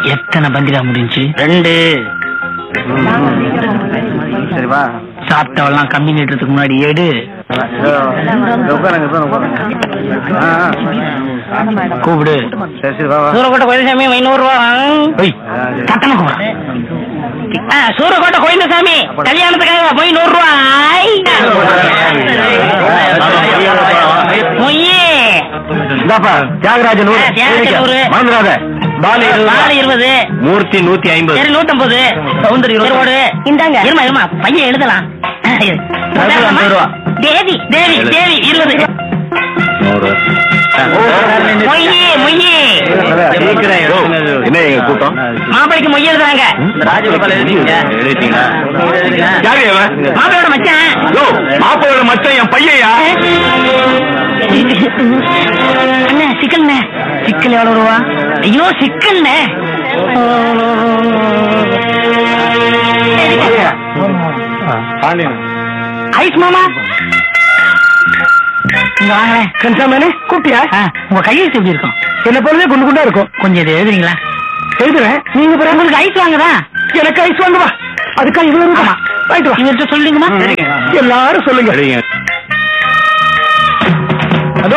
எத்தனை பந்திரா முடிஞ்சு ரெண்டு சரி வா சாப்பிட்டவெல்லாம் கம்மி நீட்டுறதுக்கு முன்னாடி எடு உட்காருங்க உட்காருங்க ஆ, ஆ. கூப்பிடு சரி சரி வா வா சூரக்கோட்டை கோயிந்தசாமி ஐநூறு ரூபா ஒய், கட்டணம் கூப்பிடு ஆ, சூரக்கோட்டை கோயிந்தசாமி கல்யாணத்துக்காக போய் நூறு ரூபாய் மொய்யே இந்தாப்பா தியாகராஜன் ஆ, தியாகராஜன் நூறு. மறந்துடாத பாலு நாலு இருபது மூர்த்தி நூத்தி ஐம்பது சரி நூத்தம்பது சௌந்தரி இருபது. இருபது இந்தாங்க இருமா இருமா பையன் எழுதலாம் அது ஐம்பது ரூபா. தேவி தேவி தேவி இருபது நூறு மொய்யி மொய்யி என்ன எங்க கூட்டம் மாப்பிளைக்கு மொய் எழுதுறாங்க ராஜகோபால் எழுதிட்டீங்களா மாப்பிளையோட மச்சான் மாப்பிளோட மச்சான் என் பையயா அண்ணே சிக்கல்ண்ணே சிக்கல் எவ்வளவு ரூபா ஐயோ சிக்கல்ண்ணே பாண்டியன் ஐஸ் மாமா இங்க வாங்களேன் கன்சாமனே கூப்பிட்டியா உங்க கையெழுத்து எப்படி இருக்கும் என்ன பொழுதே குண்டு குண்டா இருக்கும் கொஞ்சம் இது எழுதுறீங்களா எழுதுறேன் நீங்க பிறகு உங்களுக்கு ஐஸ் வாங்குதா எனக்கு ஐஸ் வாங்குவா அதுக்கா இவ்வளவு ஆமா வாங்கிட்டு வா இவர்கிட்ட சொல்லுங்கம்மா எல்லாரும் சொல்லுங்க அதோ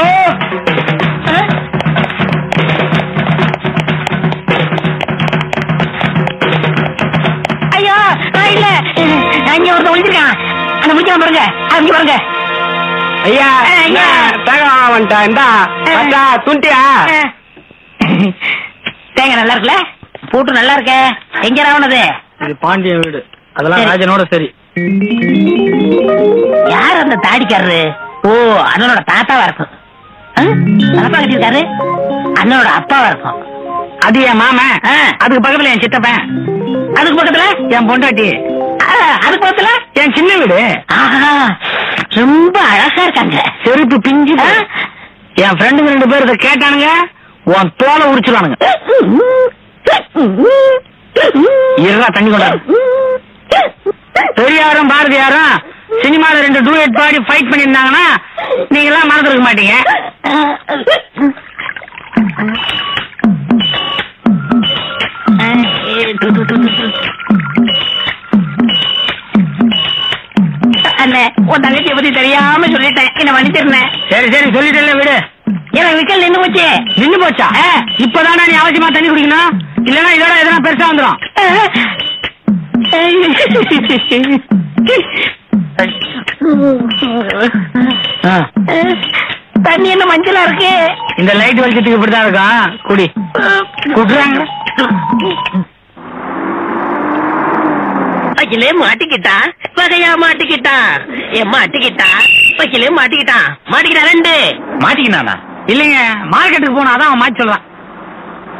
ஐயோ நான் இல்ல அங்க ஒருத்தன் ஒளிஞ்சிருக்கான் அந்த முடிக்கலாம் பாருங்க அங்க பாருங்க ஐயா ஐயா. தகவல் வந்துட்டா இந்தா மச்சா, துண்டியா தேங்க நல்லா இருக்குல்ல பூட்டு நல்லா இருக்கே எங்க ராவணது இது பாண்டியன் வீடு அதெல்லாம் சரி. ராஜனோட சரி யார் அந்த தாடிக்காரரு ஓ அண்ணனோட தாத்தாவா இருக்கும் ஆ? தலப்பா கட்டியிருக்காரு அண்ணனோட அப்பாவா இருக்கும் அது என் மாமன் அதுக்கு பக்கத்துல என் சித்தப்பன் அதுக்கு பக்கத்துல என் பொண்டாட்டி ஆ, அதுக்கு பக்கத்துல என் சின்ன வீடு ஆஹா ரொம்ப அழகா இருக்காங்க செருப்பு பிஞ்சு என் ஃப்ரெண்டுங்க ரெண்டு பேர் இதை கேட்டானுங்க உன் தோலை உரிச்சிருவானுங்க இருடா தண்ணி கொண்டாரு பெரியாரும் பாரதியாரும் சினிமால ரெண்டு டூயட் பாடி ஃபைட் பண்ணியிருந்தாங்கன்னா நீங்க எல்லாம் மறந்துருக்க மாட்டீங்க அண்ணே உன் தங்கச்சியை பத்தி தெரியாம சொல்லிட்டேன் என்ன மன்னிச்சிருந்தேன் சரி சரி சொல்லிட்டேன்ல விடு எனக்கு விக்கல் நின்னு போச்சு நின்னு போச்சா இப்பதானே நீ அவசியமா தண்ணி குடிக்கணும் இல்லன்னா இதோட எதனா பெருசா வந்துடும் தண்ணி என்ன மஞ்சளா இருக்கு இந்த லைட் வெளிச்சத்துக்கு இப்படிதான் இருக்கும் குடி குடுறாங்க வக்கீலே மாட்டிக்கிட்டான் வகையா மாட்டிக்கிட்டான் ஏன் மாட்டிக்கிட்டான் வக்கீலே மாட்டிக்கிட்டான் மாட்டிக்கிட்டான் ரெண்டு மாட்டிக்கினானா இல்லைங்க மார்க்கெட்டுக்கு போனா அதான் அவன் மாட்டி சொல்றான்